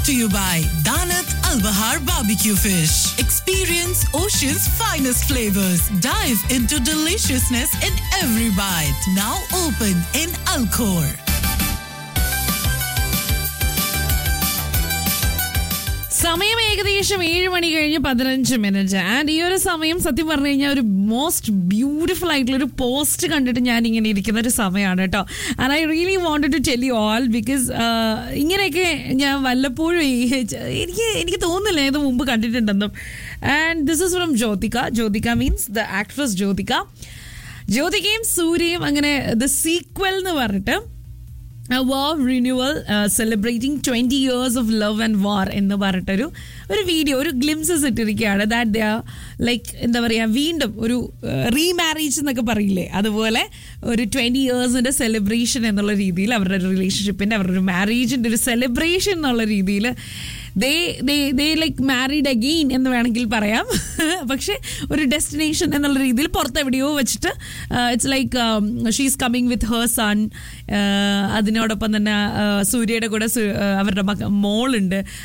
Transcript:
to you by Danat Al Bahar Barbecue Fish. Experience Ocean's finest flavors. Dive into deliciousness in every bite. Now open in Alcor. സമയം ഏകദേശം ഏഴ് മണി കഴിഞ്ഞ് പതിനഞ്ച് minute and ഈ ഒരു സമയം സത്യം പറഞ്ഞു കഴിഞ്ഞാൽ ഒരു മോസ്റ്റ് ബ്യൂട്ടിഫുൾ ആയിട്ടുള്ള ഒരു പോസ്റ്റ് കണ്ടിട്ട് ഞാൻ ഇങ്ങനെ ഇരിക്കുന്ന ഒരു സമയമാണ് കേട്ടോ and I really wanted to tell you all because ഇങ്ങനെയൊക്കെ ഞാൻ വല്ലപ്പോഴും ഈ- എനിക്ക് എനിക്ക് തോന്നുന്നില്ല ഇത് മുമ്പ് കണ്ടിട്ടുണ്ടെന്നും and this is from Jyothika Jyothika means the actress Jyothika ജ്യോതികയും സൂര്യയും അങ്ങനെ ദ സീക്വൽ എന്ന് പറഞ്ഞിട്ട് war renewal celebrating twenty years of love and war എന്ന് പറഞ്ഞിട്ടൊരു ഒരു വീഡിയോ ഒരു ഗ്ലിംസസ് ഇട്ടിരിക്കുകയാണ് ദാറ്റ് ദ ലൈക്ക് എന്താ പറയുക വീണ്ടും ഒരു റീമാരേജ് എന്നൊക്കെ പറയില്ലേ അതുപോലെ ഒരു ട്വൻറ്റി ഇയേഴ്സിൻ്റെ സെലിബ്രേഷൻ എന്നുള്ള രീതിയിൽ അവരുടെ ഒരു റിലേഷൻഷിപ്പിൻ്റെ അവരുടെ ഒരു മാരേജിൻ്റെ ഒരു സെലിബ്രേഷൻ എന്നുള്ള രീതിയിൽ they they they like married again എന്ന് വേണമെങ്കിൽ പറയാം പക്ഷേ ഒരു ഡെസ്റ്റിനേഷൻ എന്നുള്ള രീതിയിൽ പുറത്ത് എവിടെയോ വെച്ചിട്ട് it's like she's coming with her son അതിനോടൊപ്പം തന്നെ ആ, സൂര്യയുടെ കൂടെ സു- ആ, അവരുടെ മക മോളുണ്ട്